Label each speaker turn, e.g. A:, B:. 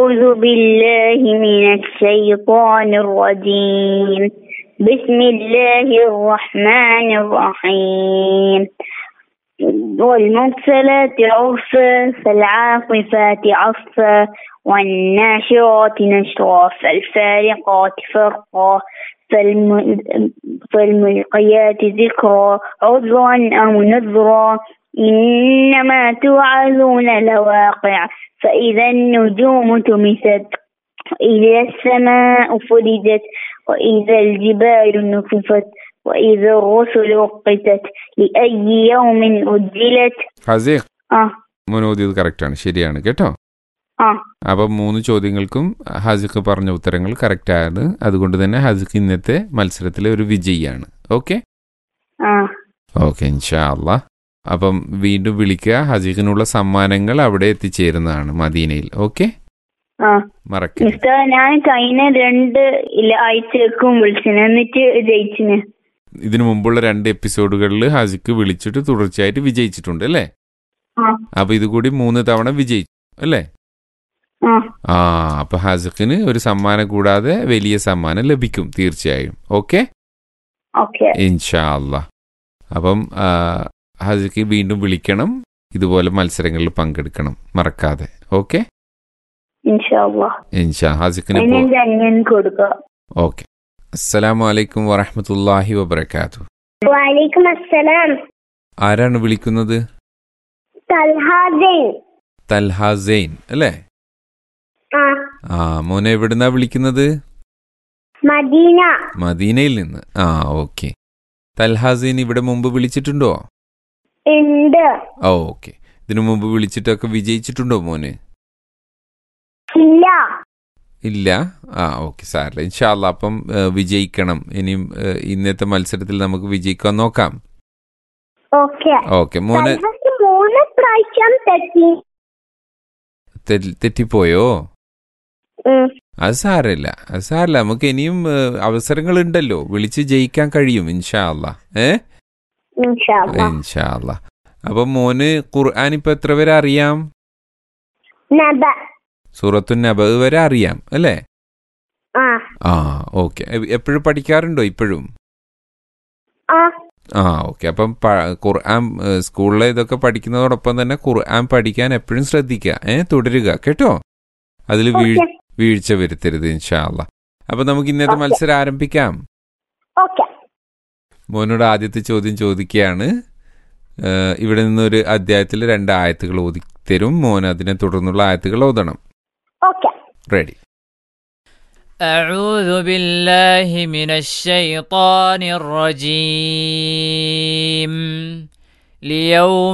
A: أعوذ بالله من الشيطان الرجيم بسم الله الرحمن الرحيم والمرسلات عرفا فالعاصفات عصفا والناشرات نشرا فالفارقات فرقا فالم- فالملقيات ذكرا عذرا أو نذرا إنما توعدون لواقع فإذا النجوم تمست وإذا السماء فرجت وإذا الجبال نصفت وإذا الرسل أقتت لأي يوم أجلت
B: ഹസീഖ്
A: آه
B: മോനോദിയത് കറക്റ്റാണ് ശരിയാണ് കേട്ടോ
A: آه
B: അപ്പം മൂന്ന് ചോദ്യങ്ങൾക്കും ഹാസിഖ് പറഞ്ഞ ഉത്തരങ്ങൾ കറക്റ്റായത് അതുകൊണ്ട് തന്നെ ഹാസിഖ് ഇന്നത്തെ മത്സരത്തിലെ ഒരു വിജയിയാണ് ഓക്കെ
A: آه
B: ഓക്കെ ഇൻഷാ അല്ലാ അപ്പം വീണ്ടും വിളിക്കുക ഹസീഖിനുള്ള സമ്മാനങ്ങൾ അവിടെ എത്തിച്ചേരുന്നതാണ് മദീനയിൽ ഓക്കെ
A: ആ
B: മറക്കരുത്
A: മിസ്റ്റർ ഞാൻ കഴിഞ്ഞ രണ്ട് ഇല്ല ആഴ്ചക്കും വിളിച്ചിന് എന്നിട്ട് ജയിച്ചിന്
B: ഇതിനു മുമ്പുള്ള രണ്ട് എപ്പിസോഡുകളിൽ ഹാസിക്ക് വിളിച്ചിട്ട് തുടർച്ചയായിട്ട് വിജയിച്ചിട്ടുണ്ട് അല്ലേ
A: ആ
B: അപ്പൊ ഇത് കൂടി മൂന്ന് തവണ വിജയിച്ചു അല്ലേ
A: ആ
B: ആ അപ്പൊ ഹാസിഖിന് ഒരു സമ്മാനം കൂടാതെ വലിയ സമ്മാനം ലഭിക്കും തീർച്ചയായും ഓക്കെ
A: ഓക്കെ
B: ഇൻഷാ അല്ലാ അപ്പം ആ, ഹാസിക്ക് വീണ്ടും വിളിക്കണം ഇതുപോലെ മത്സരങ്ങളിൽ പങ്കെടുക്കണം മറക്കാതെ ഓക്കെ
A: ഇൻഷാല്ലാ
B: ഇൻഷാ ഹാസിക്കിന്
A: അതിന് എന്റെ അനിയൻ കൊടുക്കുക
B: ഓക്കെ അസ്സലാമു അലൈക്കും വറഹമത്തല്ലാഹി വബർക്കാത്തു
A: വാലേക്കും അസ്സലാം
B: ആരാണ് വിളിക്കുന്നത്
A: തൽഹാദൈൻ
B: തൽഹ സെയിൻ അല്ലേ
A: ആ
B: ആ മോനെ എവിടുന്നാ വിളിക്കുന്നത്
A: മദീന
B: മദീനയിൽ നിന്ന് ആ ഓക്കെ തൽഹ സെയിൻ ഇവിടെ മുമ്പ് വിളിച്ചിട്ടുണ്ടോ
A: ഉണ്ട്
B: ഓ ഓക്കെ ഇതിനു മുമ്പ് വിളിച്ചിട്ടൊക്കെ വിജയിച്ചിട്ടുണ്ടോ മോന്
A: ഇല്ല
B: ഇല്ല ആ ഓക്കെ സാറില്ല ഇൻഷാല്ല അപ്പം ഏ, വിജയിക്കണം ഇനിയും ഏ, ഇന്നത്തെ മത്സരത്തിൽ നമുക്ക് വിജയിക്കാൻ നോക്കാം
A: ഓക്കെ
B: ഓക്കെ മോനെ
A: തൽഹക്ക് മൂന്ന് പ്രാവശ്യം തെറ്റി
B: തെ- തെറ്റിപ്പോയോ
A: ഉം.
B: അത് സാരമില്ല അത് സാരമില്ല നമുക്ക് ഇനിയും ഏ, അവസരങ്ങളുണ്ടല്ലോ വിളിച്ച് ജയിക്കാൻ കഴിയും ഇൻഷാ അല്ലാ ഏ
A: ഇൻഷാല്ലാ.
B: ഇൻഷാ അല്ലാ അപ്പം മോന് ഖുർആൻ ഇപ്പൊ എത്ര വരെ അറിയാം
A: നബ
B: സൂറത്തു നബ വരെ അറിയാം അല്ലേ
A: ആ
B: ആ ഓക്കെ എപ്പോഴും പഠിക്കാറുണ്ടോ ഇപ്പോഴും
A: ആ
B: ആ ഓക്കെ അപ്പം പ- ഖുർആൻ ഏ, സ്കൂളിലെ ഇതൊക്കെ പഠിക്കുന്നതോടൊപ്പം തന്നെ ഖുർആൻ പഠിക്കാൻ എപ്പോഴും ശ്രദ്ധിക്കുക ഏ തുടരുക കേട്ടോ അതിൽ വീഴ്
A: ഓക്കെ
B: വീഴ്ച വരുത്തരുത് ഇൻഷാല്ല അപ്പൊ നമുക്ക് ഇന്നത്തെ
A: ഓക്കെ.
B: മത്സരം ആരംഭിക്കാം
A: ഓക്കെ
B: മോനോട് ആദ്യത്തെ ചോദ്യം ചോദിക്കുകയാണ് ഏ, ഇവിടെ നിന്നൊരു അധ്യായത്തിൽ രണ്ട് ആയത്തുകൾ ഓതി തരും മോൻ അതിനെ തുടർന്നുള്ള ആയത്തുകൾ ഓതണം
A: ഓക്കെ
B: റെഡി
C: أعوذ بالله من الشيطان الرجيم ليوم